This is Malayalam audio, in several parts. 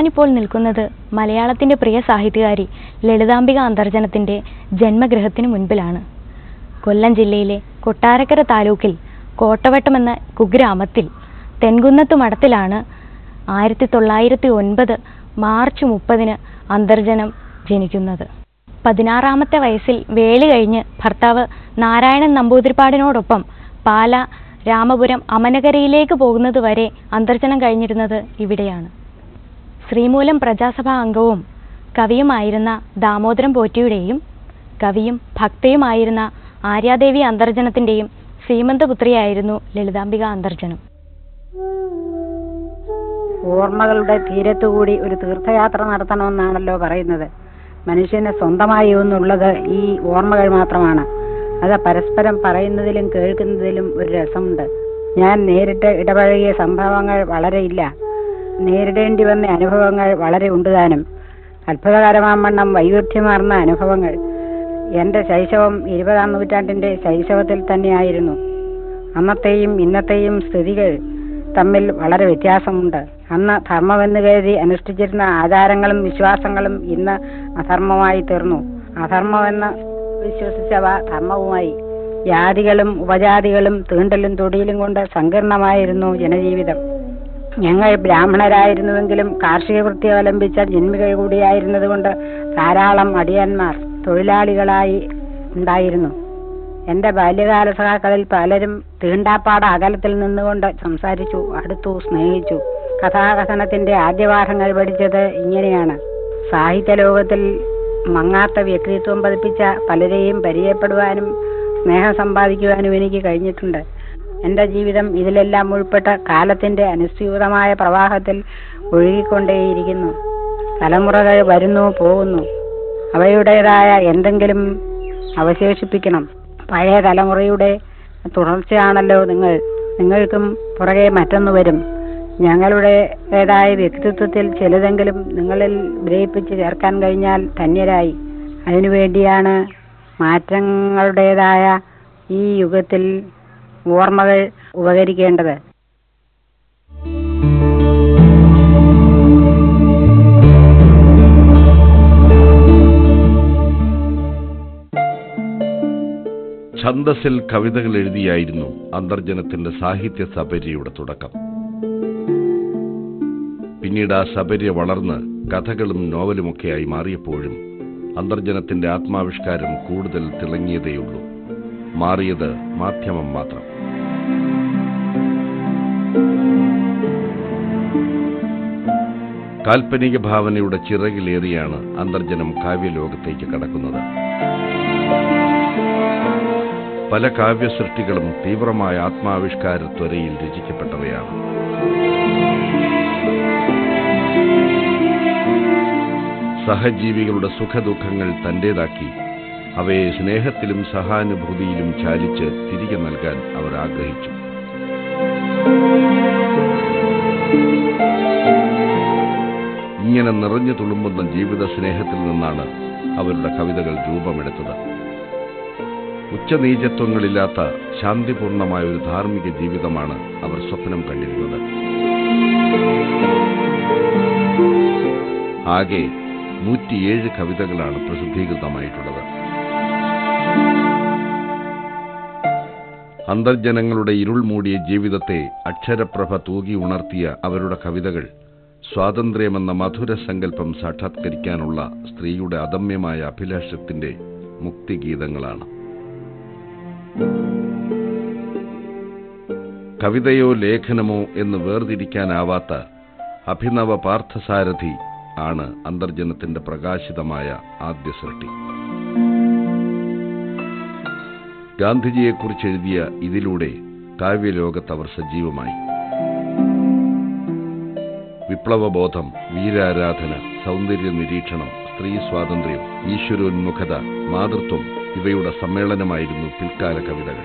ഞാനിപ്പോൾ നിൽക്കുന്നത് മലയാളത്തിന്റെ പ്രിയ സാഹിത്യകാരി ലളിതാംബിക അന്തർജനത്തിന്റെ ജന്മഗൃഹത്തിന് മുൻപിലാണ് കൊല്ലം ജില്ലയിലെ കൊട്ടാരക്കര താലൂക്കിൽ കോട്ടവട്ടം എന്ന കുഗ്രാമത്തിൽ തെൻകുന്നത്ത് മഠത്തിലാണ് ആയിരത്തി തൊള്ളായിരത്തി ഒൻപത് മാർച്ച് മുപ്പതിന് അന്തർജനം ജനിക്കുന്നത് പതിനാറാമത്തെ വയസ്സിൽ വേലി കഴിഞ്ഞ് ഭർത്താവ് നാരായണൻ നമ്പൂതിരിപ്പാടിനോടൊപ്പം പാല രാമപുരം അമനകരയിലേക്ക് പോകുന്നത് വരെ അന്തർജനം കഴിഞ്ഞിരുന്നത് ഇവിടെയാണ് ശ്രീമൂലം പ്രജാസഭാ അംഗവും കവിയുമായിരുന്ന ദാമോദരം പോറ്റിയുടെയും കവിയും ഭക്തയുമായിരുന്ന ആര്യാദേവി അന്തർജനത്തിന്റെയും ശ്രീമന്തപുത്രിയായിരുന്നു ലളിതാംബിക അന്തർജനം ഓർമ്മകളുടെ തീരത്തുകൂടി ഒരു തീർത്ഥയാത്ര നടത്തണമെന്നാണല്ലോ പറയുന്നത് മനുഷ്യന് സ്വന്തമായി ഒന്നുള്ളത് ഈ ഓർമ്മകൾ മാത്രമാണ് അത് പരസ്പരം പറയുന്നതിലും കേൾക്കുന്നതിലും ഒരു രസമുണ്ട് ഞാൻ നേരിട്ട് ഇടപഴകിയ സംഭവങ്ങൾ വളരെ ഇല്ല നേരിടേണ്ടി വന്ന അനുഭവങ്ങൾ വളരെ ഉണ്ട് താനും അത്ഭുതകരമാവണ്ണം വൈവിധ്യമാർന്ന അനുഭവങ്ങൾ എന്റെ ശൈശവം ഇരുപതാം നൂറ്റാണ്ടിന്റെ ശൈശവത്തിൽ തന്നെയായിരുന്നു അന്നത്തെയും ഇന്നത്തെയും സ്ഥിതികൾ തമ്മിൽ വളരെ വ്യത്യാസമുണ്ട് അന്ന് ധർമ്മമെന്ന് കരുതി അനുഷ്ഠിച്ചിരുന്ന ആചാരങ്ങളും വിശ്വാസങ്ങളും ഇന്ന് അധർമ്മമായി തീർന്നു അധർമ്മമെന്ന് വിശ്വസിച്ചവ ധർമ്മവുമായി ജാതികളും ഉപജാതികളും തീണ്ടലും തൊടിയിലും കൊണ്ട് സങ്കീർണമായിരുന്നു ജനജീവിതം ഞങ്ങൾ ബ്രാഹ്മണരായിരുന്നുവെങ്കിലും കാർഷിക വൃത്തി അവലംബിച്ച ജന്മികൾ കൂടിയായിരുന്നതുകൊണ്ട് ധാരാളം അടിയന്മാർ തൊഴിലാളികളായി ഉണ്ടായിരുന്നു എന്റെ ബാല്യകാല സഖാക്കളിൽ പലരും തീണ്ടാപ്പാട അകലത്തിൽ നിന്നുകൊണ്ട് സംസാരിച്ചു അടുത്തു സ്നേഹിച്ചു കഥാകഥനത്തിന്റെ ആദ്യപാഠങ്ങൾ പഠിച്ചത് ഇങ്ങനെയാണ് സാഹിത്യ ലോകത്തിൽ മങ്ങാത്ത വ്യക്തിത്വം പതിപ്പിച്ച പലരെയും പരിചയപ്പെടുവാനും സ്നേഹം സമ്പാദിക്കുവാനും എനിക്ക് കഴിഞ്ഞിട്ടുണ്ട് എന്റെ ജീവിതം ഇതിലെല്ലാം ഉൾപ്പെട്ട കാലത്തിന്റെ അനുസ്യൂതമായ പ്രവാഹത്തിൽ ഒഴുകിക്കൊണ്ടേയിരിക്കുന്നു തലമുറകൾ വരുന്നു പോകുന്നു അവയുടേതായ എന്തെങ്കിലും അവശേഷിപ്പിക്കണം പഴയ തലമുറയുടെ തുടർച്ചയാണല്ലോ നിങ്ങൾ നിങ്ങൾക്കും പുറകെ മറ്റൊന്നു വരും ഞങ്ങളുടേതായ വ്യക്തിത്വത്തിൽ ചിലതെങ്കിലും നിങ്ങളിൽ ഗ്രഹിപ്പിച്ച് ചേർക്കാൻ കഴിഞ്ഞാൽ ധന്യരായി അതിനുവേണ്ടിയാണ് മാറ്റങ്ങളുടേതായ ഈ യുഗത്തിൽ ഓർമ്മകൾ ഉപകരിക്കേണ്ടത് ഛന്ദസിൽ കവിതകൾ എഴുതിയായിരുന്നു അന്തർജനത്തിന്റെ സാഹിത്യ സബരിയുടെ തുടക്കം പിന്നീട് ആ സബര്യ വളർന്ന് കഥകളും നോവലുമൊക്കെയായി മാറിയപ്പോഴും അന്തർജനത്തിന്റെ ആത്മാവിഷ്കാരം കൂടുതൽ തിളങ്ങിയതേയുള്ളൂ മാറിയത് മാധ്യമം മാത്രം കാൽപ്പനിക ഭാവനയുടെ ചിറകിലേറിയാണ് അന്തർജനം കാവ്യലോകത്തേക്ക് കടക്കുന്നത് പല കാവ്യസൃഷ്ടികളും തീവ്രമായ ആത്മാവിഷ്കാര ത്വരയിൽ രചിക്കപ്പെട്ടവയാണ് സഹജീവികളുടെ സുഖദുഃഖങ്ങൾ തന്റേതാക്കി അവയെ സ്നേഹത്തിലും സഹാനുഭൂതിയിലും ചാലിച്ച് തിരികെ നൽകാൻ അവർ ആഗ്രഹിച്ചു ഇങ്ങനെ നിറഞ്ഞു തുളുമ്പുന്ന ജീവിത സ്നേഹത്തിൽ നിന്നാണ് അവരുടെ കവിതകൾ രൂപമെടുത്തത് ഉച്ചനീചത്വങ്ങളില്ലാത്ത ശാന്തിപൂർണമായ ഒരു ധാർമ്മിക ജീവിതമാണ് അവർ സ്വപ്നം കണ്ടിരുന്നത് ആകെ നൂറ്റിയേഴ് കവിതകളാണ് പ്രസിദ്ധീകൃതമായിട്ടുള്ളത് അന്തർജനങ്ങളുടെ ഇരുൾ മൂടിയ ജീവിതത്തെ അക്ഷരപ്രഭ തൂകി ഉണർത്തിയ അവരുടെ കവിതകൾ സ്വാതന്ത്ര്യമെന്ന മധുര സങ്കല്പം സാക്ഷാത്കരിക്കാനുള്ള സ്ത്രീയുടെ അദമ്യമായ അഭിലാഷത്തിന്റെ മുക്തിഗീതങ്ങളാണ് കവിതയോ ലേഖനമോ എന്ന് വേർതിരിക്കാനാവാത്ത അഭിനവ പാർത്ഥസാരഥി ആണ് അന്തർജനത്തിന്റെ പ്രകാശിതമായ ആദ്യ സൃഷ്ടി ഗാന്ധിജിയെക്കുറിച്ച് എഴുതിയ ഇതിലൂടെ കാവ്യലോകത്ത് അവർ സജീവമായി വിപ്ലവബോധം വീരാരാധന സൗന്ദര്യ നിരീക്ഷണം സ്ത്രീ സ്വാതന്ത്ര്യം ഈശ്വരോന്മുഖത മാതൃത്വം ഇവയുടെ സമ്മേളനമായിരുന്നു പിൽക്കാല കവിതകൾ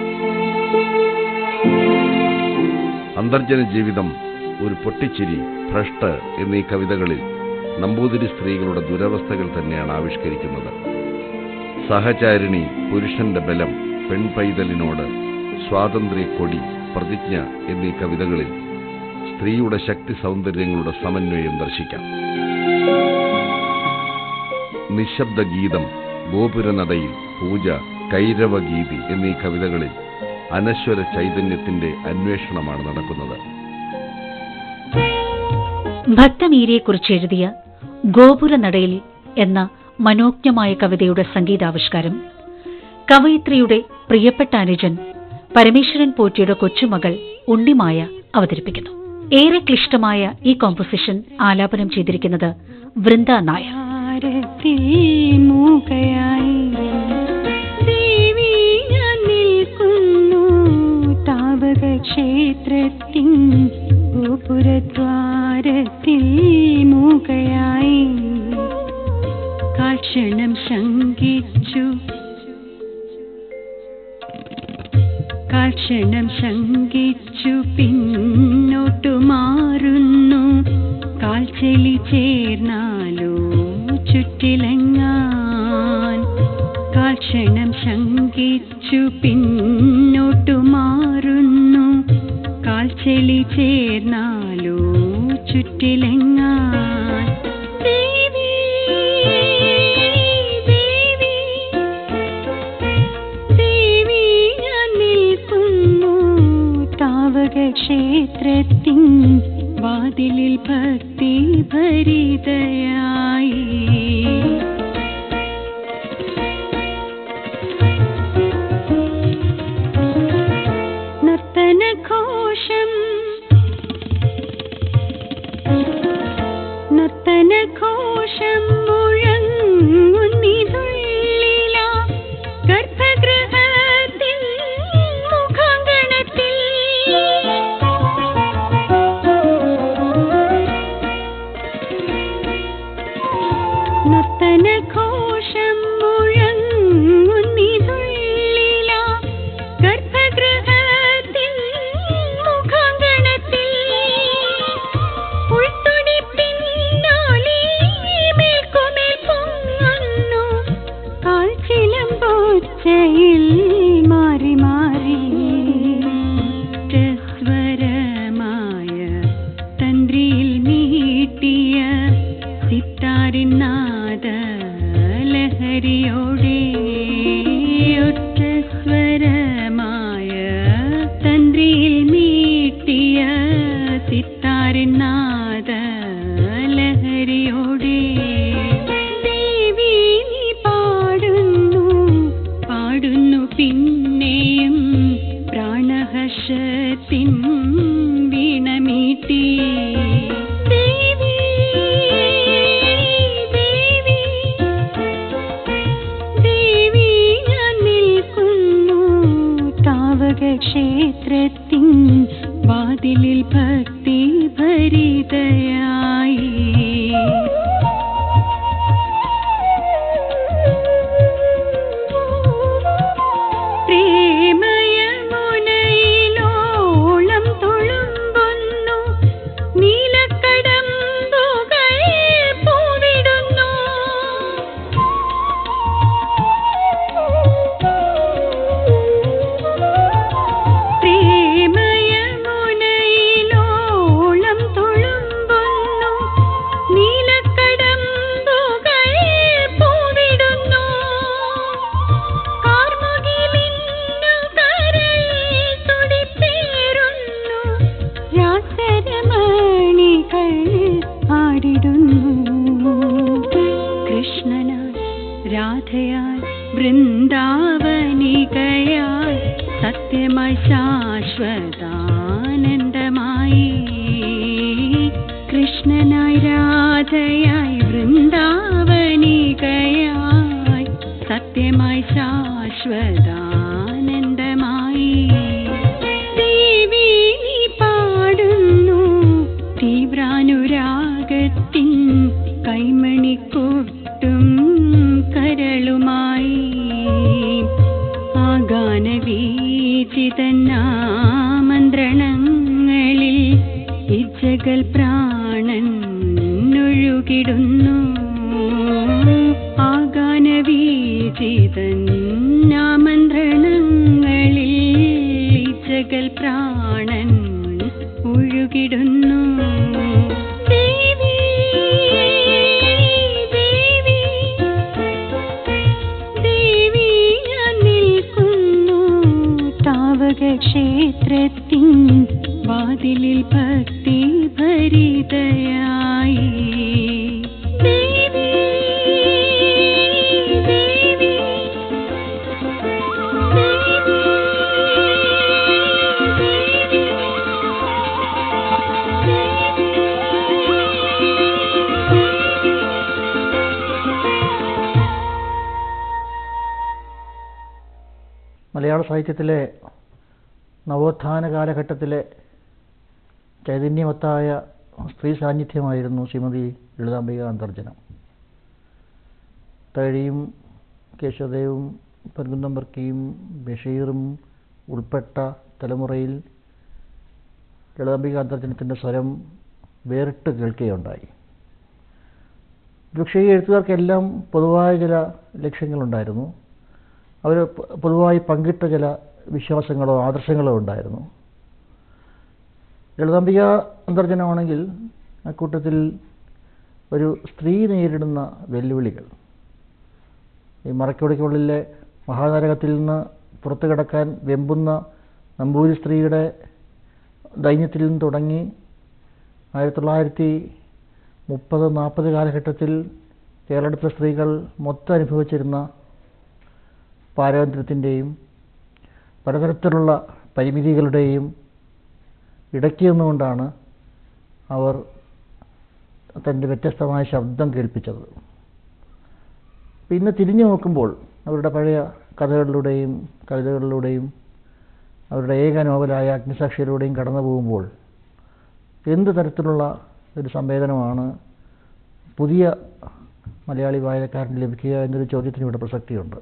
അന്തർജന ജീവിതം ഒരു പൊട്ടിച്ചിരി ഭ്രഷ്ട് എന്നീ കവിതകളിൽ നമ്പൂതിരി സ്ത്രീകളുടെ ദുരവസ്ഥകൾ തന്നെയാണ് ആവിഷ്കരിക്കുന്നത് സഹചാരിണി പുരുഷന്റെ ബലം പെൺപൈതലിനോട് സ്വാതന്ത്ര്യ കൊടി പ്രതിജ്ഞ എന്നീ കവിതകളിൽ സ്ത്രീയുടെ ശക്തി സൗന്ദര്യങ്ങളുടെ സമന്വയം ദർശിക്കാം നിശബ്ദ ഗീതം ഗോപുരനടയിൽ പൂജ കൈരവഗീതി എന്നീ കവിതകളിൽ അനശ്വര ചൈതന്യത്തിന്റെ അന്വേഷണമാണ് നടക്കുന്നത് ഭക്തമീരയെക്കുറിച്ച് എഴുതിയ ഗോപുരനടയിൽ എന്ന മനോജ്ഞമായ കവിതയുടെ സംഗീതാവിഷ്കാരം കവയിത്രിയുടെ പ്രിയപ്പെട്ട അനുജൻ പരമേശ്വരൻ പോറ്റിയുടെ കൊച്ചുമകൾ ഉണ്ണിമായ അവതരിപ്പിക്കുന്നു ഏറെ ക്ലിഷ്ടമായ ഈ കോമ്പോസിഷൻ ആലാപനം ചെയ്തിരിക്കുന്നത് വൃന്ദ നായർ താരത്തിൽ മൂകയായി ദേവി ഞാൻ നിൽക്കുന്നു താവക ക്ഷേത്രത്തിൻ ഗോപുരദ്വാരത്തിൽ മൂകയായി കാക്ഷണം ശങ്കിച്ചു കാക്ഷണം ശങ്കിച്ചു പിന്നോട്ടു മാറുന്നു കാൽച്ചെലി ചേർന്നാലോ ചുറ്റിലങ്ങാൻ കാൽക്ഷണം ശങ്കിച്ചു പിന്നോട്ടു മാറുന്നു കാൽച്ചെലി ചേർന്നാലോ ചുറ്റിലങ്ങാൻ ദേവി ദേവി ദേവി ഞാൻ നിൽക്കുന്നു താവക ക്ഷേത്രത്തിൻ വാതിലിൽ ഭക്തി ഭരിതയായി നർത്തനഘോഷം നർത്തനഘോഷം മുഴങ്ങുന്നിതുള്ളില ഗർഭഗൃഹത്തിൽ മുഖാങ്കണത്തിൽ നർത്തനഘോഷം മുഴങ്ങുന്നിതുള്ളില ഗർഭഗൃഹത്തിൽ മുഖാങ്കണത്തിൽ ഉൾത്തുടിപ്പിന്നോലി മേൽക്കുമേൽ പൊങ്ങുന്നു കാൽച്ചിലമ്പൊച്ചയിൽ മാറി മാറി സ്വരമായ തന്ത്രിയിൽ മീട്ടിയ സിത്താരിൻ നാദ ലഹരിയോടെ ഒറ്റ സ്വരമായ തന്ത്രിയിൽ മീട്ടിയ സിത്താരിൻ നാദ ലഹരിയോടെ ദേവി നീ പാടുന്നു പാടുന്നു പിന്നെയും പ്രാണഹർഷത്തിൻ വീണമീട്ടി ദേവി ദേവി ദേവി ഞാൻ നിൽക്കുന്നു താവക ക്ഷേത്രത്തിൻ വാതിലിൽ ഭക്തി ഭരിതയായി പ്രേമയമുനയിലോളം തുളുമ്പുന്നു നീലക്കടമ്പുകൾ പൂവിടുന്നു പ്രേമയമുനയിലോളം തുളുമ്പുന്നു നീലക്കടമ്പുകൾ പൂവിടുന്നു കാർമുകിലിന്നു കരൾ തുടിപ്പേറുന്നു രാസരമണികൾ ആടിടുന്നു കൃഷ്ണനായി രാധയായി വൃന്ദാവനികയായി സത്യമായി ശാശ്വതാനന്ദമായി കൃഷ്ണനായി രാധയായി വൃന്ദാവനികയായി സത്യമായി ശാശ്വതാനന്ദമായി ദേവി നീ പാടുന്നു തീവ്രാനുരാഗത്തിൻ കൈമണിക്കൊട്ടും കരളുമായി ആഗാനവീചിതന്നാമന്ത്രണങ്ങളിൽ ഇജ്ജകൾ പ്രാണൻ ഒഴുകിടുന്നു ആഗാനവീചിതന്നാമന്ത്രണങ്ങളിൽ ഇജ്ജകൾ പ്രാണൻ ഒഴുകിടുന്നു നാഗക്ഷേത്രത്തിൻ വാതിലിൽ ഭക്തി ഭരിതയായി ദേവി, ദേവി, മലയാള സാഹിത്യത്തിലെ നവോത്ഥാന കാലഘട്ടത്തിലെ ചൈതന്യമത്തായ സ്ത്രീ സാന്നിധ്യമായിരുന്നു ശ്രീമതി ലളിതാംബിക അന്തർജനം തഴിയും കേശവദേവും പെരുകുന്നം വർക്കിയും ബഷീറും ഉൾപ്പെട്ട തലമുറയിൽ ലളിതാംബിക അന്തർജനത്തിൻ്റെ സ്വരം വേറിട്ട് കേൾക്കുകയുണ്ടായി പക്ഷേ ഈ എഴുത്തുകാർക്കെല്ലാം പൊതുവായ ചില ലക്ഷ്യങ്ങളുണ്ടായിരുന്നു അവർ പൊതുവായി പങ്കിട്ട ചില വിശ്വാസങ്ങളോ ആദർശങ്ങളോ ഉണ്ടായിരുന്നു ലളിതാംബിക അന്തർജനമാണെങ്കിൽ അക്കൂട്ടത്തിൽ ഒരു സ്ത്രീ നേരിടുന്ന വെല്ലുവിളികൾ ഈ മറക്കുടിക്കുള്ളിലെ മഹാനരകത്തിൽ നിന്ന് പുറത്തു കിടക്കാൻ വെമ്പുന്ന നമ്പൂരി സ്ത്രീയുടെ ദൈന്യത്തിൽ നിന്ന് തുടങ്ങി ആയിരത്തി തൊള്ളായിരത്തി മുപ്പത് നാൽപ്പത് കാലഘട്ടത്തിൽ കേരളത്തിലെ സ്ത്രീകൾ മൊത്തം അനുഭവിച്ചിരുന്ന പാരമ്പര്യത്തിൻ്റെയും പലതരത്തിലുള്ള പരിമിതികളുടെയും ഇടയ്ക്ക് നിന്നുകൊണ്ടാണ് അവർ തൻ്റെ വ്യത്യസ്തമായ ശബ്ദം കേൾപ്പിച്ചത് പിന്നെ തിരിഞ്ഞു നോക്കുമ്പോൾ അവരുടെ പഴയ കഥകളിലൂടെയും കവിതകളിലൂടെയും അവരുടെ ഏക നോവലായ അഗ്നിസാക്ഷിയിലൂടെയും കടന്നു പോകുമ്പോൾ എന്ത് തരത്തിലുള്ള ഒരു സംവേദനമാണ് പുതിയ മലയാളി വായനക്കാരന് ലഭിക്കുക എന്നൊരു ചോദ്യത്തിന് ഇവിടെ പ്രസക്തിയുണ്ട്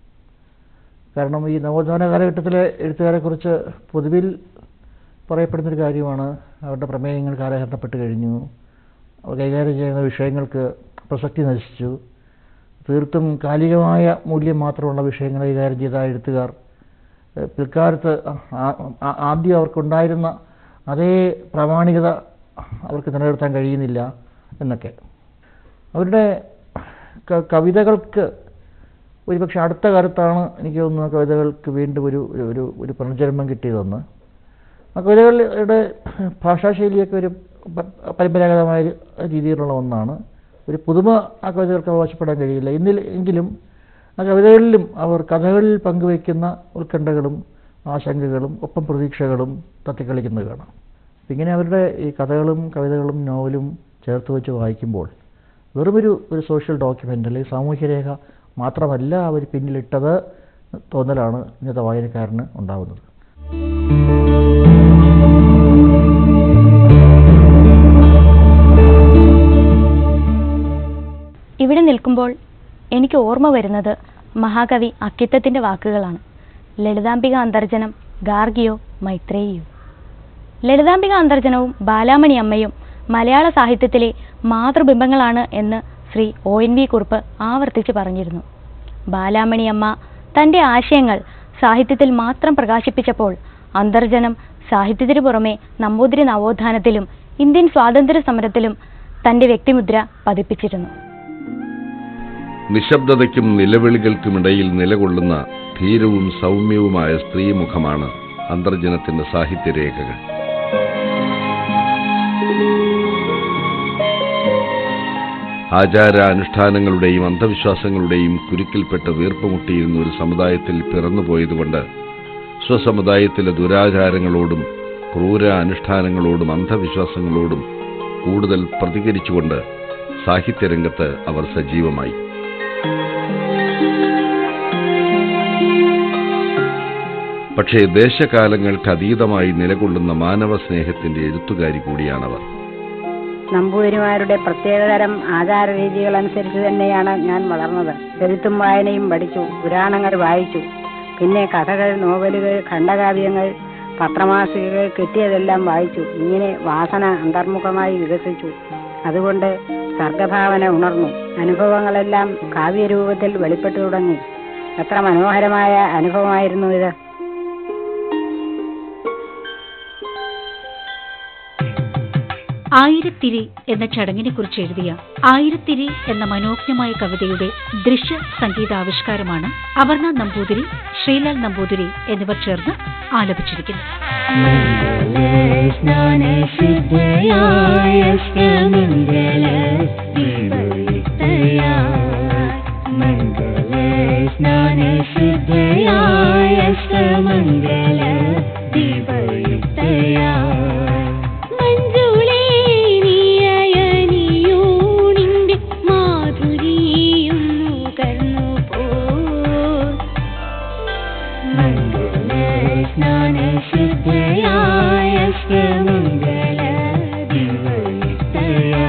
കാരണം ഈ നവോത്ഥാന കാലഘട്ടത്തിലെ എഴുത്തുകാരെക്കുറിച്ച് പൊതുവിൽ പറയപ്പെടുന്നൊരു കാര്യമാണ് അവരുടെ പ്രമേയങ്ങൾ കാലഹരണപ്പെട്ട് കഴിഞ്ഞു അവർ കൈകാര്യം ചെയ്യുന്ന വിഷയങ്ങൾക്ക് പ്രസക്തി നശിച്ചു തീർത്തും കാലികമായ മൂല്യം മാത്രമുള്ള വിഷയങ്ങൾ കൈകാര്യം ചെയ്ത ആ എഴുത്തുകാർ ഏഹ് പിൽക്കാലത്ത് ആ- ആ- ആദ്യം അവർക്കുണ്ടായിരുന്ന അതേ പ്രാമാണികത അവർക്ക് നിലനിർത്താൻ കഴിയുന്നില്ല എന്നൊക്കെ അവരുടെ ക- കവിതകൾക്ക് ഒരുപക്ഷെ അടുത്ത കാലത്താണ് എനിക്ക് തോന്നുന്നു കവിതകൾക്ക് വീണ്ടും ഒരു ഒരു- ഒരു ഒരു പുനർജന്മം കിട്ടിയതെന്ന് ആ കവിതകളുടെ ഭാഷാശൈലിയൊക്കെ ഒരു പ- പരമ്പരാഗതമായ രീതിയിലുള്ള ഒന്നാണ് ഒരു പുതുമ ആ കവിതകൾക്ക് അവകാശപ്പെടാൻ കഴിയില്ല എന്നിൽ എങ്കിലും ആ കവിതകളിലും അവർ കഥകളിൽ പങ്കുവയ്ക്കുന്ന ഉത്കണ്ഠകളും ആശങ്കകളും ഒപ്പം പ്രതീക്ഷകളും തത്തിക്കളിക്കുന്നത് കാണാം ഇങ്ങനെ അവരുടെ ഈ കഥകളും കവിതകളും നോവലും ചേർത്ത് വെച്ച് വായിക്കുമ്പോൾ വെറുമൊരു ഒരു സോഷ്യൽ ഡോക്യുമെൻ്റ് അല്ലെങ്കിൽ സാമൂഹ്യരേഖ മാത്രമല്ല അവർ പിന്നിലിട്ടത് തോന്നലാണ് ഇന്നത്തെ വായനക്കാരന് ഉണ്ടാകുന്നത് ഇവിടെ നിൽക്കുമ്പോൾ എനിക്ക് ഓർമ്മ വരുന്നത് മഹാകവി അക്കിത്തത്തിൻ്റെ വാക്കുകളാണ് ലളിതാംബിക അന്തർജനം ഗാർഗിയോ മൈത്രേയിയോ ലളിതാംബിക അന്തർജനവും ബാലാമണി അമ്മയും മലയാള സാഹിത്യത്തിലെ മാതൃബിംബങ്ങളാണ് എന്ന് Shri O N V Kurup ആവർത്തിച്ച് പറഞ്ഞിരുന്നു ബാലാമണി അമ്മ തൻ്റെ ആശയങ്ങൾ സാഹിത്യത്തിൽ മാത്രം പ്രകാശിപ്പിച്ചപ്പോൾ അന്തർജനം സാഹിത്യത്തിനു പുറമെ നമ്പൂതിരി നവോത്ഥാനത്തിലും ഇന്ത്യൻ സ്വാതന്ത്ര്യ സമരത്തിലും തൻ്റെ വ്യക്തിമുദ്ര പതിപ്പിച്ചിരുന്നു നിശബ്ദതയ്ക്കും നിലവിളികൾക്കുമിടയിൽ നിലകൊള്ളുന്ന ധീരവും സൗമ്യവുമായ സ്ത്രീമുഖമാണ് അന്തർജനത്തിന്റെ സാഹിത്യരേഖകൾ ആചാര അനുഷ്ഠാനങ്ങളുടെയും അന്ധവിശ്വാസങ്ങളുടെയും കുരുക്കിൽപ്പെട്ട് വീർപ്പുമുട്ടിയിരുന്ന ഒരു സമുദായത്തിൽ പിറന്നുപോയതുകൊണ്ട് സ്വസമുദായത്തിലെ ദുരാചാരങ്ങളോടും ക്രൂര അനുഷ്ഠാനങ്ങളോടും അന്ധവിശ്വാസങ്ങളോടും കൂടുതൽ പ്രതികരിച്ചുകൊണ്ട് സാഹിത്യരംഗത്ത് അവർ സജീവമായി പക്ഷേ ദേശകാലങ്ങൾക്ക് അതീതമായി നിലകൊള്ളുന്ന മാനവ സ്നേഹത്തിന്റെ എഴുത്തുകാരി കൂടിയാണവർ നമ്പൂതിരിമാരുടെ പ്രത്യേകതരം ആചാര രീതികൾ അനുസരിച്ച് തന്നെയാണ് ഞാൻ വളർന്നത് എഴുത്തും വായനയും പഠിച്ചു പുരാണങ്ങൾ വായിച്ചു പിന്നെ കഥകൾ നോവലുകൾ ഖണ്ഡകാവ്യങ്ങൾ പത്രമാസികകൾ കിട്ടിയതെല്ലാം വായിച്ചു ഇങ്ങനെ വാസന അന്തർമുഖമായി വികസിച്ചു അതുകൊണ്ട് സർഗഭാവന ഉണർന്നു അനുഭവങ്ങളെല്ലാം കാവ്യരൂപത്തിൽ വെളിപ്പെട്ടു തുടങ്ങി എത്ര മനോഹരമായ അനുഭവമായിരുന്നു ഇത് ആയിരത്തിരി എന്ന ചടങ്ങിനെക്കുറിച്ച് എഴുതിയ ആയിരത്തിരി എന്ന മനോജ്ഞമായ കവിതയുടെ ദൃശ്യ സംഗീതാവിഷ്കാരമാണ് അപർണ നമ്പൂതിരി ശ്രീലാൽ നമ്പൂതിരി എന്നിവർ ചേർന്ന് ആലപിച്ചിരിക്കുന്നത് മഞ്ജുളേ നീയണിയൂണിന്റെ മാധുരിയും നുകർന്നു പോ മംഗള സ്നാന ശുദ്ധയായ മംഗള ദിവയുക്തയാ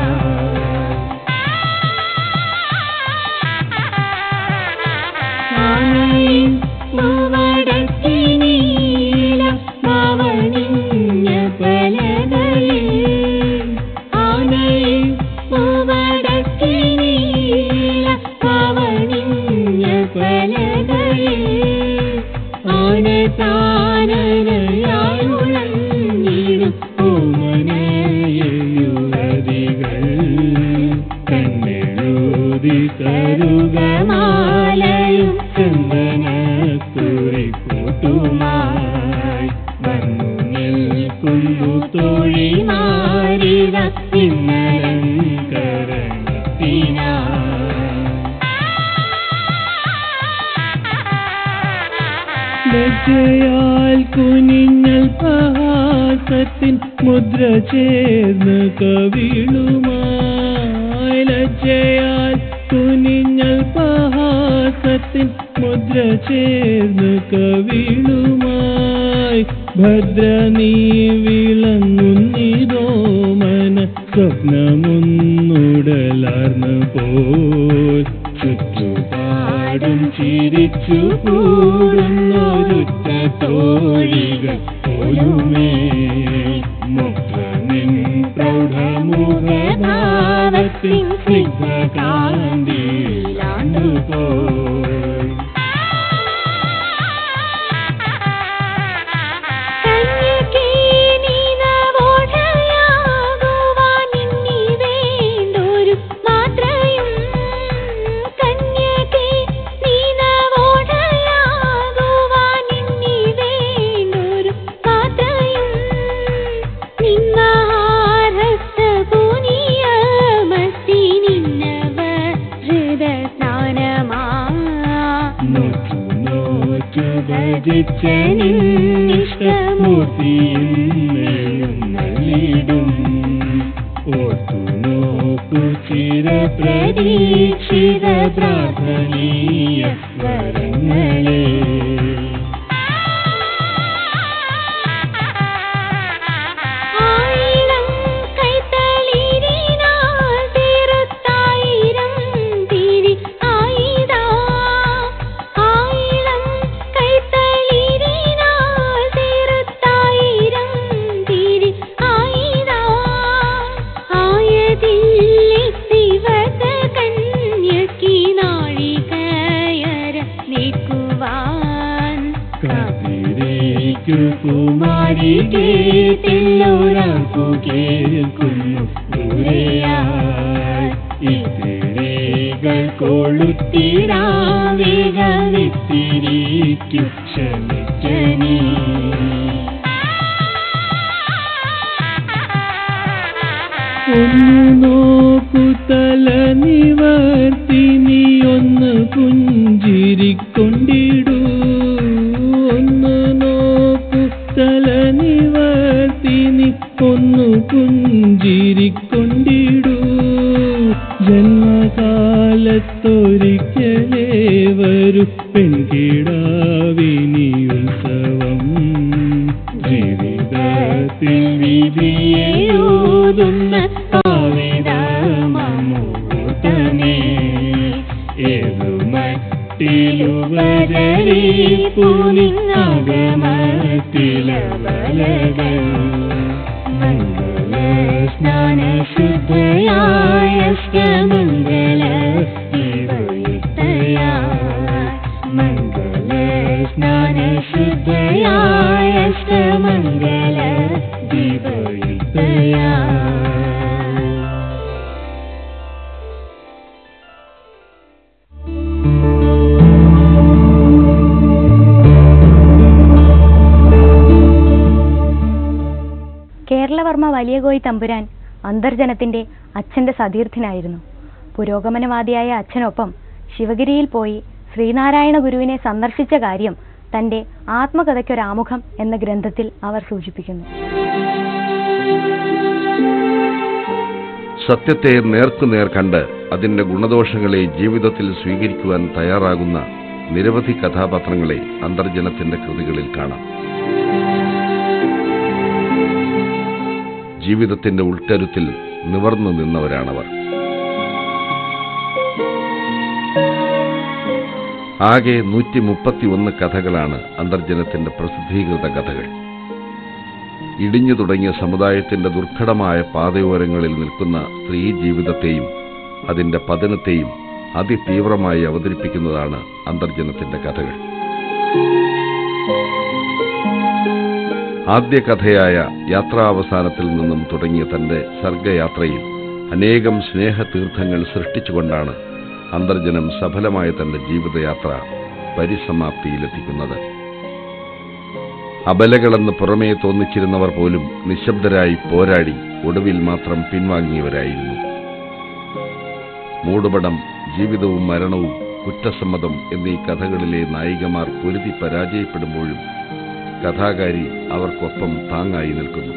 ആനയും പൂവടക്കി നീലം പവനിഞ്ഞ പലകളിൽ ആനയും പൂവടക്കി നീലം പവനിഞ്ഞ പലകളിൽ ആനതാനനയായുളഞ്ഞിടും ഓമനയുവതികൾ കണ്ണെഴുതി തരുകമാലയും ചന്ദനക്കുറിക്കൂട്ടുമായി വന്നു നിൽക്കുന്നു തോഴിമാരിത ഇന്നലങ്കരണത്തിനായി ലജ്ജയാൽ കുനിഞ്ഞൽ പ്രഹാസത്തിൻ മുദ്ര ചേർന്ന് കവിളുമായി ലജ്ജയാൽ കുനിഞ്ഞൽ പ്രഹാസത്തിൻ മുദ്ര ചേർന്ന് കവിളുമായി ഭദ്ര നീ വിളങ്ങുന്നിതോ മന സ്വപ്നമൊന്നുടലാർന്നു പോൽ ചുറ്റുപാടും ചിരിച്ചു കൂടുന്നൊരുറ്റ തോഴികൾ പോലുമേ മുഖനിൻ പ്രൗഢമുഖഭാവത്തിൻ സ്നിഗ്ധകാന്തിയിലാണ്ടുപോയി കന്യകേ നീനവോടയാകുവാൻ ഇന്നി വേണ്ടൊരു മാത്രയും കന്യകേ നീനവോടയാകുവാൻ ഇന്നി വേണ്ടൊരു മാത്രയും നിന്നാരസ്ത പുനിയമത്തി നിന്നവ ഹൃദസ്നാനമാ നോറ്റു നോറ്റു ഭജിച്ച നിന്നിഷ്ടമൂർത്തിയും ഓർത്തു നോക്കു ചിരപ്രതീക്ഷിത പ്രാർത്ഥനീയ വരങ്ങളെ ആയിരം കൈത്തളിരിനാൽ തീർത്തായിരം തിരി ആയിതാ ആയിരം കൈത്തളിരിനാൽ തീർത്തായിരം തിരി ആയിതാ ആയതില്ലെത്തിവത കന്യക്കി നാഴികയര നീക്കുവാൻ കാത്തിരേക്കു കുമാരി കേട്ടില്ലൊരാൾക്കു കേൾക്കുന്നു ദൂരെയായി ഇത്തിരേകൾ കൊളുത്തിരാവേഗമിത്തിരിക്കു ക്ഷമിക്കനീ ഒന്നു നോക്കു തല നിവർത്തി നീ ഒന്ന് പുഞ്ചിരിക്കൊണ്ടിടൂ ഒന്ന് നോക്കു തല നിവർത്തി നീ ഒന്ന് പുഞ്ചിരിക്കൊണ്ടിടൂ ജന്മകാലത്തൊരിക്കലേ വരൂ പെൺകിടാവിനി ഉത്സവം ജീവിതത്തിൽ വിധിയെഴുതുന്ന പാവിതമൂർത്തമേ ഏതു മട്ടിലുപരിപ്പു നിന്നകമത്തിലവലകൾ മംഗള സ്നാന ശുദ്ധയായ മംഗള ദിവയുക്തയാ മംഗള സ്നാന ശുദ്ധയായ മംഗള ദിവയുക്തയാ വലിയ കോയി തമ്പുരാൻ അന്തർജനത്തിന്റെ അച്ഛന്റെ സതീർത്ഥനായിരുന്നു പുരോഗമനവാദിയായ അച്ഛനൊപ്പം ശിവഗിരിയിൽ പോയി ശ്രീനാരായണ ഗുരുവിനെ സന്ദർശിച്ച കാര്യം തന്റെ ആത്മകഥയ്ക്കൊരാമുഖം എന്ന ഗ്രന്ഥത്തിൽ അവർ സൂചിപ്പിക്കുന്നു സത്യത്തെ നേർക്കുനേർ കണ്ട് അതിന്റെ ഗുണദോഷങ്ങളെ ജീവിതത്തിൽ സ്വീകരിക്കുവാൻ തയ്യാറാകുന്ന നിരവധി കഥാപാത്രങ്ങളെ അന്തർജനത്തിന്റെ കൃതികളിൽ കാണാം ജീവിതത്തിന്റെ ഉൾക്കരുത്തിൽ നിവർന്നു നിന്നവരാണവർ ആകെ നൂറ്റി മുപ്പത്തിയൊന്ന് കഥകളാണ് അന്തർജനത്തിന്റെ പ്രസിദ്ധീകൃത കഥകൾ ഇടിഞ്ഞു തുടങ്ങിയ സമുദായത്തിന്റെ ദുർഘടമായ പാതയോരങ്ങളിൽ നിൽക്കുന്ന സ്ത്രീ ജീവിതത്തെയും അതിന്റെ പതനത്തെയും അതിതീവ്രമായി അവതരിപ്പിക്കുന്നതാണ് അന്തർജനത്തിന്റെ കഥകൾ ആദ്യ കഥയായ യാത്രാവസാനത്തിൽ നിന്നും തുടങ്ങിയ തന്റെ സർഗയാത്രയിൽ അനേകം സ്നേഹതീർത്ഥങ്ങൾ സൃഷ്ടിച്ചുകൊണ്ടാണ് അന്തർജനം സഫലമായ തന്റെ ജീവിതയാത്ര പരിസമാപ്തിയിലെത്തിക്കുന്നത് അബലകളെന്ന് പുറമേ തോന്നിച്ചിരുന്നവർ പോലും നിശബ്ദരായി പോരാടി ഒടുവിൽ മാത്രം പിൻവാങ്ങിയവരായിരുന്നു മൂടുപടം ജീവിതവും മരണവും കുറ്റസമ്മതം എന്നീ കഥകളിലെ നായികമാർ പൊരുതി പരാജയപ്പെടുമ്പോഴും കഥാകാരി അവർക്കൊപ്പം താങ്ങായി നിൽക്കുന്നു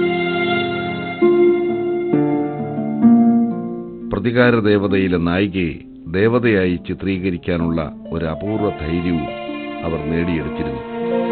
പ്രതികാര ദേവതയിലെ നായികയെ ദേവതയായി ചിത്രീകരിക്കാനുള്ള ഒരു അപൂർവ ധൈര്യവും അവർ നേടിയെടുത്തിരുന്നു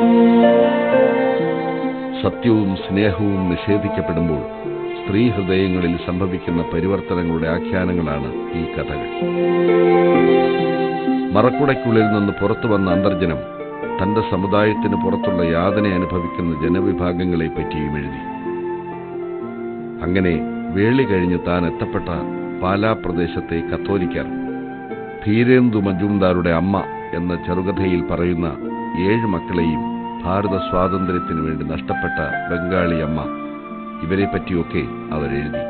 സത്യവും സ്നേഹവും നിഷേധിക്കപ്പെടുമ്പോൾ സ്ത്രീ ഹൃദയങ്ങളിൽ സംഭവിക്കുന്ന പരിവർത്തനങ്ങളുടെ ആഖ്യാനങ്ങളാണ് ഈ കഥകൾ മറക്കുടയ്ക്കുള്ളിൽ നിന്ന് പുറത്തു വന്ന അന്തർജനം തന്റെ സമുദായത്തിന് പുറത്തുള്ള യാതന അനുഭവിക്കുന്ന ജനവിഭാഗങ്ങളെ പറ്റിയും എഴുതി അങ്ങനെ വേളി കഴിഞ്ഞ് താൻ എത്തപ്പെട്ട പാലാ പ്രദേശത്തെ കത്തോലിക്കർ ധീരേന്ദു മജുംദാരുടെ അമ്മ എന്ന ചെറുകഥയിൽ പറയുന്ന ഏഴ് മക്കളെയും ഭാരത സ്വാതന്ത്ര്യത്തിനു വേണ്ടി നഷ്ടപ്പെട്ട ബംഗാളി അമ്മ ഇവരെ പറ്റിയൊക്കെ അവരെഴുതി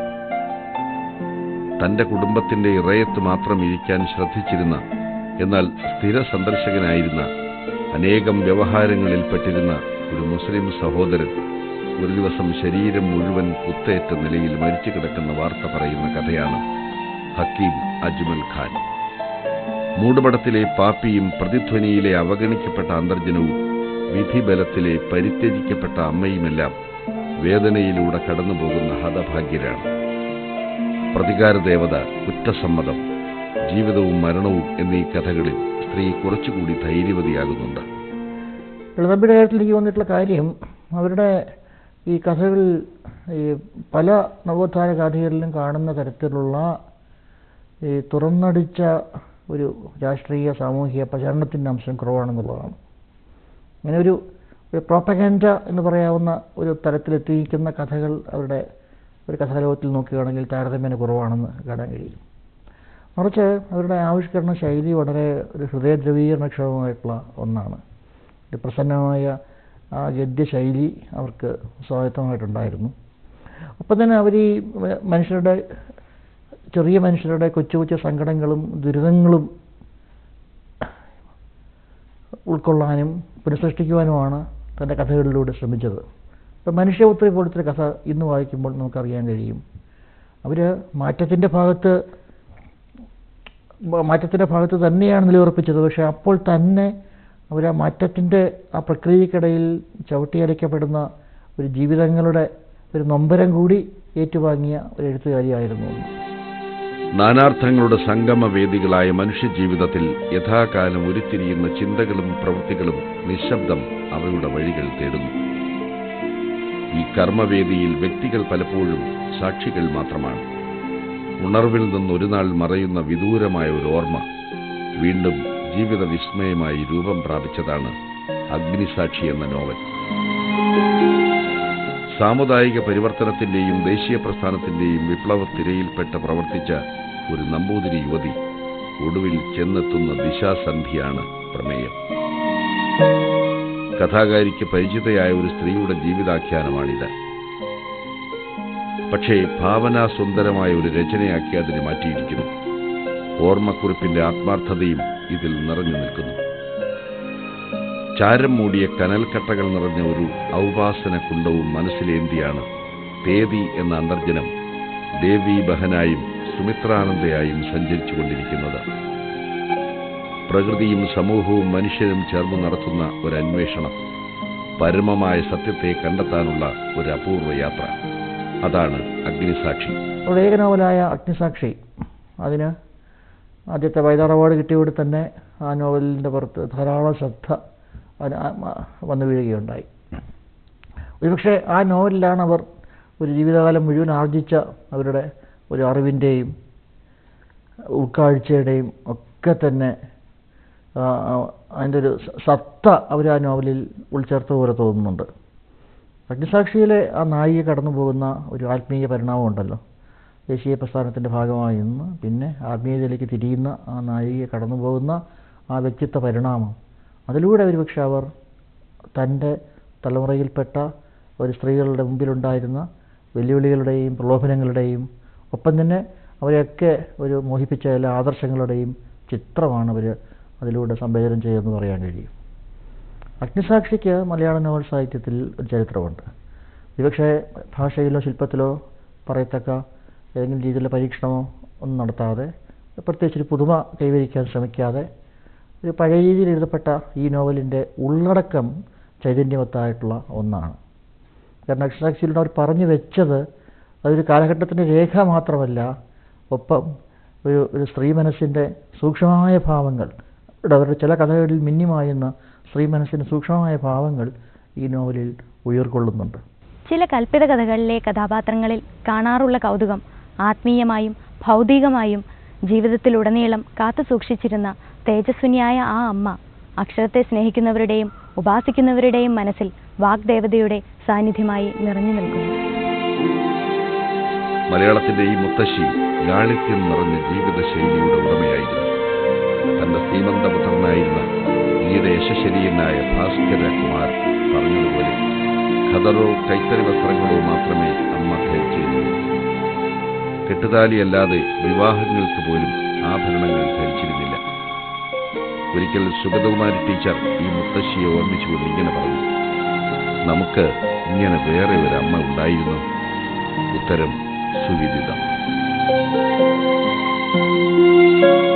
തന്റെ കുടുംബത്തിന്റെ ഇറയത്ത് മാത്രം ഇരിക്കാൻ ശ്രദ്ധിച്ചിരുന്ന എന്നാൽ സ്ഥിര സന്ദർശകനായിരുന്ന അനേകം വ്യവഹാരങ്ങളിൽ പെട്ടിരുന്ന ഒരു മുസ്ലിം സഹോദരൻ ഒരു ദിവസം ശരീരം മുഴുവൻ കുത്തേറ്റ നിലയിൽ മരിച്ചു കിടക്കുന്ന വാർത്ത പറയുന്ന കഥയാണ് ഹക്കീം അജ്മൽ ഖാൻ മൂടുപടത്തിലെ പാപ്പിയും പ്രതിധ്വനിയിലെ അവഗണിക്കപ്പെട്ട അന്തർജനവും വിധിബലത്തിലെ പരിത്യജിക്കപ്പെട്ട അമ്മയുമെല്ലാം വേദനയിലൂടെ കടന്നുപോകുന്ന ഹതഭാഗ്യരാണ് പ്രതികാര ദേവത കുറ്റസമ്മതം ജീവിതവും മരണവും എന്നീ കഥകളിൽ സ്ത്രീ കുറച്ചുകൂടി ധൈര്യവതിയാകുന്നുണ്ട് ലളിതമ്പിയുടെ കാര്യത്തിൽ എനിക്ക് തോന്നിയിട്ടുള്ള കാര്യം അവരുടെ ഈ കഥകളിൽ ഈ പല നവോത്ഥാന കഥകളിലും കാണുന്ന തരത്തിലുള്ള ഈ തുറന്നടിച്ച ഒരു രാഷ്ട്രീയ സാമൂഹിക പ്രചാരണത്തിൻ്റെ അംശം കുറവാണെന്നുള്ളതാണ് അങ്ങനെ ഒരു ഒരു പ്രോപ്പഗാൻഡ എന്ന് പറയാവുന്ന ഒരു തലത്തിലെത്തിയിരിക്കുന്ന കഥകൾ അവരുടെ ഒരു കഥാലോകത്തിൽ നോക്കുകയാണെങ്കിൽ താരതമ്യേന കുറവാണെന്ന് കാണാൻ കഴിയും മറിച്ച് അവരുടെ ആവിഷ്കരണ ശൈലി വളരെ ഒരു ഹൃദയദ്രവീകരണക്ഷമമായിട്ടുള്ള ഒന്നാണ് ഒരു പ്രസന്നമായ ആ ഗദ്യശൈലി അവർക്ക് സ്വായത്തമായിട്ടുണ്ടായിരുന്നു ഒപ്പം തന്നെ അവർ ഈ മനുഷ്യരുടെ ചെറിയ മനുഷ്യരുടെ കൊച്ചു കൊച്ചു സങ്കടങ്ങളും ദുരിതങ്ങളും ഉൾക്കൊള്ളാനും പുനഃസൃഷ്ടിക്കുവാനുമാണ് തൻ്റെ കഥകളിലൂടെ ശ്രമിച്ചത് ഇപ്പം മനുഷ്യപുത്രി പോലത്തെ കഥ ഇന്ന് വായിക്കുമ്പോൾ നമുക്കറിയാൻ കഴിയും അവർ മാറ്റത്തിൻ്റെ ഭാഗത്ത് മാറ്റത്തിൻ്റെ ഭാഗത്ത് തന്നെയാണ് നിലയുറപ്പിച്ചത് പക്ഷേ അപ്പോൾ തന്നെ അവർ ആ മാറ്റത്തിൻ്റെ ആ പ്രക്രിയക്കിടയിൽ ചവിട്ടിയരയ്ക്കപ്പെടുന്ന ഒരു ജീവിതങ്ങളുടെ ഒരു നൊമ്പരം കൂടി ഏറ്റുവാങ്ങിയ ഒരു എഴുത്തുകാരിയായിരുന്നു നാനാർത്ഥങ്ങളുടെ സംഗമവേദികളായ മനുഷ്യജീവിതത്തിൽ യഥാകാലം ഉരുത്തിരിയുന്ന ചിന്തകളും പ്രവൃത്തികളും നിശബ്ദം അവയുടെ വഴികൾ തേടുന്നു ഈ കർമ്മവേദിയിൽ വ്യക്തികൾ പലപ്പോഴും സാക്ഷികൾ മാത്രമാണ് ഉണർവിൽ നിന്ന് ഒരു നാൾ മറയുന്ന വിദൂരമായ ഒരു ഓർമ്മ വീണ്ടും ജീവിത വിസ്മയമായി രൂപം പ്രാപിച്ചതാണ് അഗ്നിസാക്ഷി എന്ന നോവൽ സാമുദായിക പരിവർത്തനത്തിന്റെയും ദേശീയ പ്രസ്ഥാനത്തിന്റെയും വിപ്ലവത്തിരയിൽപ്പെട്ട് പ്രവർത്തിച്ച ഒരു നമ്പൂതിരി യുവതി ഒടുവിൽ ചെന്നെത്തുന്ന ദിശാസന്ധിയാണ് പ്രമേയം കഥാകാരിക്ക് പരിചിതയായ ഒരു സ്ത്രീയുടെ ജീവിതാഖ്യാനമാണിത് പക്ഷേ ഭാവനാസുന്ദരമായ ഒരു രചനയാക്കി അതിനെ മാറ്റിയിരിക്കുന്നു ഓർമ്മക്കുറിപ്പിന്റെ ആത്മാർത്ഥതയും ഇതിൽ നിറഞ്ഞു നിൽക്കുന്നു ചാരം മൂടിയ കനൽക്കട്ടകൾ നിറഞ്ഞ ഒരു ഔപാസന കുണ്ടവും മനസ്സിലേന്തിയാണ് തേതി എന്ന അന്തർജനം ദേവി ബഹനായും സുമിത്രാനന്ദയായും സഞ്ചരിച്ചു കൊണ്ടിരിക്കുന്നത് പ്രകൃതിയും സമൂഹവും മനുഷ്യരും ചേർന്ന് നടത്തുന്ന ഒരു അന്വേഷണം പരമമായ സത്യത്തെ കണ്ടെത്താനുള്ള ഒരു അപൂർവ യാത്ര അതാണ് അഗ്നിസാക്ഷി അവരുടെ ഏക നോവലായ അഗ്നിസാക്ഷി അതിന് ആദ്യത്തെ വൈതാർ അവാർഡ് കിട്ടിയോടെ തന്നെ ആ നോവലിൻ്റെ പുറത്ത് ധാരാളം ശ്രദ്ധ അതിന് ആ- ആ- വന്നു വീഴുകയുണ്ടായി ഒരുപക്ഷെ ആ നോവലിലാണ് അവർ ഒരു ജീവിതകാലം മുഴുവൻ ആർജിച്ച അവരുടെ ഒരു അറിവിൻ്റെയും ഉൾക്കാഴ്ചയുടെയും ഒക്കെ തന്നെ ആ, ആ, അതിൻ്റെ ഒരു സ- സത്ത അവർ ആ നോവലിൽ ഉൾച്ചേർത്ത പോലെ തോന്നുന്നുണ്ട് അഗ്നിസാക്ഷിയിലെ ആ നായിക കടന്നു പോകുന്ന ഒരു ആത്മീയ പരിണാമമുണ്ടല്ലോ ദേശീയ പ്രസ്ഥാനത്തിൻ്റെ ഭാഗമായി നിന്ന് പിന്നെ ആത്മീയതയിലേക്ക് തിരിയുന്ന ആ നായിക കടന്നു പോകുന്ന ആ വ്യക്തിത്വ പരിണാമം അതിലൂടെ ഒരുപക്ഷെ അവർ തൻ്റെ തലമുറയിൽപ്പെട്ട ഒരു സ്ത്രീകളുടെ മുമ്പിലുണ്ടായിരുന്ന വെല്ലുവിളികളുടെയും പ്രലോഭനങ്ങളുടെയും ഒപ്പം തന്നെ അവരെയൊക്കെ ഒരു മോഹിപ്പിച്ച എല്ലാ ആദർശങ്ങളുടെയും ചിത്രമാണ് അവർ അതിലൂടെ സംവേദനം ചെയ്യുമെന്ന് പറയാൻ കഴിയും അഗ്നിസാക്ഷിക്ക് മലയാള നോവൽ സാഹിത്യത്തിൽ ഒരു ചരിത്രമുണ്ട് ഒരുപക്ഷെ ഭാഷയിലോ ശില്പത്തിലോ പറയത്തക്ക ഏതെങ്കിലും രീതിയിലുള്ള പരീക്ഷണമോ ഒന്നും നടത്താതെ പ്രത്യേകിച്ചൊരു പുതുമ കൈവരിക്കാൻ ശ്രമിക്കാതെ ഒരു പഴയ രീതിയിൽ എഴുതപ്പെട്ട ഈ നോവലിൻ്റെ ഉള്ളടക്കം ചൈതന്യവത്തായിട്ടുള്ള ഒന്നാണ് കാരണം അഗ്നിസാക്ഷിയിലൂടെ അവർ പറഞ്ഞു വെച്ചത് അതൊരു കാലഘട്ടത്തിൻ്റെ രേഖ മാത്രമല്ല ഒപ്പം ഒരു ഒരു സ്ത്രീ മനസ്സിൻ്റെ സൂക്ഷ്മമായ ഭാവങ്ങൾ ഇവിടെ അവരുടെ ചില കഥകളിൽ മിന്നിമായുന്ന സ്ത്രീ മനസ്സിൻ്റെ സൂക്ഷ്മമായ ഭാവങ്ങൾ ഈ നോവലിൽ ഉയർക്കൊള്ളുന്നുണ്ട് ചില കൽപ്പിത കഥകളിലെ കഥാപാത്രങ്ങളിൽ കാണാറുള്ള കൗതുകം ആത്മീയമായും ഭൗതികമായും ജീവിതത്തിലുടനീളം കാത്തു സൂക്ഷിച്ചിരുന്ന തേജസ്വിനിയായ ആ അമ്മ അക്ഷരത്തെ സ്നേഹിക്കുന്നവരുടെയും ഉപാസിക്കുന്നവരുടെയും മനസ്സിൽ വാഗ്ദേവതയുടെ സാന്നിധ്യമായി നിറഞ്ഞു നിൽക്കുന്നു മലയാളത്തിന്റെ ഈ മുത്തശ്ശി ലാളിത്യം നിറഞ്ഞ ജീവിതശൈലിയുടെ ഉടമയായിരുന്നു തന്റെ ശ്രീമന്തപുത്രനായിരുന്ന ഈയുടെ യശശരീരനായ ഭാസ്കര കുമാർ പറഞ്ഞതുപോലെ ഖദറോ കൈത്തറി വസ്ത്രങ്ങളോ മാത്രമേ അമ്മ ധരിച്ചിരുന്നുള്ളൂ കെട്ടുതാലിയല്ലാതെ വിവാഹങ്ങൾക്ക് പോലും ആഭരണങ്ങൾ ധരിച്ചിരുന്നില്ല ഒരിക്കൽ സുഗതകുമാരി ടീച്ചർ ഈ മുത്തശ്ശിയെ ഓർമ്മിച്ചുകൊണ്ട് ഇങ്ങനെ പറഞ്ഞു നമുക്ക് ഇങ്ങനെ വേറെ ഒരു അമ്മ ഉണ്ടായിരുന്നു ഉത്തരം സുവിദിതം